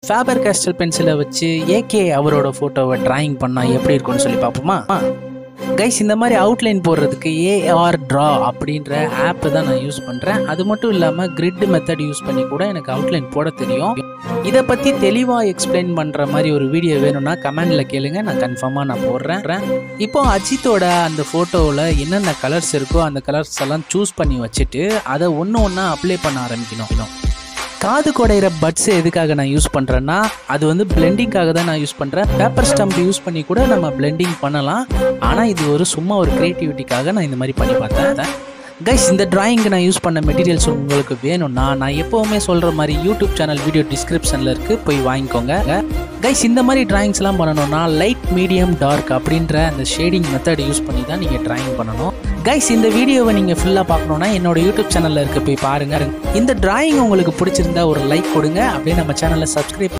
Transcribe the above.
ஃபேபர் castle பென்சிலை வச்சு AK அவரோட ஃபோட்டோவை டிராயிங் பண்ணால் எப்படி இருக்கும்னு சொல்லி பார்ப்போமா கைஸ் இந்த மாதிரி அவுட்லைன் போடுறதுக்கு ஏஆர் ட்ரா அப்படின்ற ஆப்பை தான் நான் யூஸ் பண்ணுறேன் அது மட்டும் இல்லாமல் கிரிட் மெத்தட் யூஸ் பண்ணி கூட எனக்கு அவுட்லைன் போட தெரியும் இதை பற்றி தெளிவாக எக்ஸ்பிளைன் பண்ணுற மாதிரி ஒரு வீடியோ வேணும்னா கமெண்டில் கேளுங்க நான் கன்ஃபார்மாக நான் போடுறேன் இப்போ அஜித்தோட அந்த ஃபோட்டோவில் என்னென்ன கலர்ஸ் இருக்கோ அந்த கலர்ஸ் எல்லாம் சூஸ் பண்ணி வச்சுட்டு அதை ஒன்று ஒன்றா அப்ளை பண்ண ஆரம்பிக்கணும் காது குடையிற பட்ஸ் எதுக்காக நான் யூஸ் பண்ணுறேன்னா அது வந்து பிளெண்டிங்காக தான் நான் யூஸ் பண்ணுறேன் பேப்பர் ஸ்டம்ப் யூஸ் பண்ணி கூட நம்ம பிளெண்டிங் பண்ணலாம் ஆனால் இது ஒரு சும்மா ஒரு க்ரியேட்டிவிட்டிக்காக நான் இந்த மாதிரி பண்ணி பார்த்தேன் கைஸ் இந்த டிராயிங்க்கு நான் யூஸ் பண்ண மெட்டீரியல்ஸ் உங்களுக்கு வேணும்னா நான் எப்போவுமே சொல்கிற மாதிரி யூடியூப் சேனல் வீடியோ டிஸ்கிரிப்ஷனில் இருக்குது போய் வாங்கிக்கோங்க கைஸ் இந்த மாதிரி டிராயிங்ஸ்லாம் பண்ணணும்னா லைட் மீடியம் டார்க் அப்படின்ற அந்த ஷேடிங் மெத்தட் யூஸ் பண்ணி தான் நீங்கள் டிராயிங் பண்ணணும் கைஸ் இந்த வீடியோவை நீங்கள் ஃபுல்லாக பார்க்கணுன்னா என்னோட யூடியூப் சேனலில் இருக்க போய் பாருங்கள் இந்த டிராயிங் உங்களுக்கு பிடிச்சிருந்தா ஒரு லைக் கொடுங்க அப்படியே நம்ம சேனலை சப்ஸ்கிரைப்